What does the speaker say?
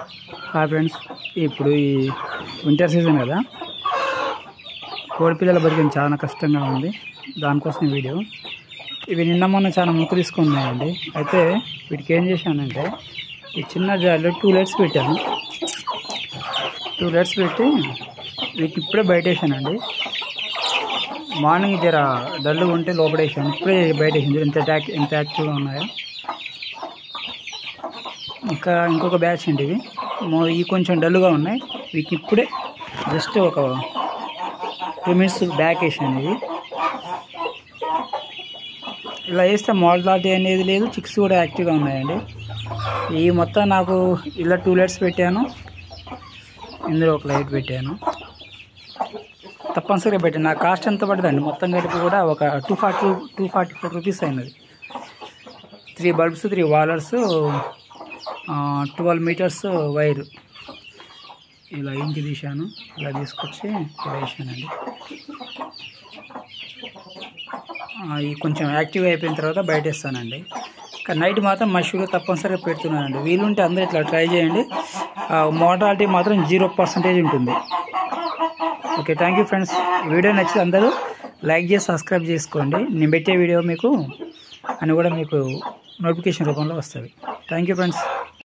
hi friends ఇప్పుడు ఈ winter season కదా కోడి పిల్లల బతికడం చాలా కష్టంగా ఉంది దానికోసం ఈ వీడియో ఇవి నిన్న మొన్న చాలా ముక్కు తీసుకున్నాయండి అయితే వీటికి ఏం చేశానంటే ఈ చిన్న జార్లో టూ లైట్స్ పెట్టాను టూ లైట్స్ పెట్టి వీటిని ఇప్పుడే బయట వేసానండి మార్నింగ్ జర డల్గా ఉంటే లోపల వేసాను ఇప్పుడే బయట వేసింది ఎంత యాక్ ఎంత యాక్టివ్గా ఉన్నాయో ఇంకా ఇంకొక బ్యాచ్ అండి ఇవి మో- ఇవి కొంచెం డల్గా ఉన్నాయి వీటిని ఇప్పుడే జస్ట్ ఒక టూ మినిట్స్ బ్యాక్ వేసాను ఇవి ఇలా వేస్తే మోడలాటీ అనేది లేదు చిక్స్ కూడా యాక్టివ్గా ఉన్నాయండి ఈ మొత్తం నాకు ఇలా టూ లైట్స్ పెట్టాను ఇందులో ఒక లైట్ పెట్టాను తప్పనిసరిగా పెట్టాను నా కాస్ట్ ఎంత పడుతుందండి మొత్తం కలిపి కూడా ఒక two forty two forty four rupees అయినది త్రీ బల్బ్స్ త్రీ వాలర్స్ ట్వెల్వ్ మీటర్స్ వైర్ ఇలా ఇంటి తీశాను ఇలా తీసుకొచ్చి ఇలా వేసానండి ఆ, ఇది కొంచెం యాక్టివ్ అయిపోయిన తర్వాత బయట వేస్తానండి కానీ నైట్ మాత్రం మష్యూగా తప్పనిసరిగా పెడుతున్నానండి వీలుంటే అందరూ ఇట్లా ట్రై చేయండి మోటాలిటీ మాత్రం జీరో పర్సెంటేజ్ ఉంటుంది ఓకే థ్యాంక్ యూ ఫ్రెండ్స్ ఈ వీడియో నచ్చితే అందరూ లైక్ చేసి సబ్స్క్రైబ్ చేసుకోండి నేను పెట్టే వీడియో మీకు అని కూడా మీకు నోటిఫికేషన్ రూపంలో వస్తుంది థ్యాంక్ యూ ఫ్రెండ్స్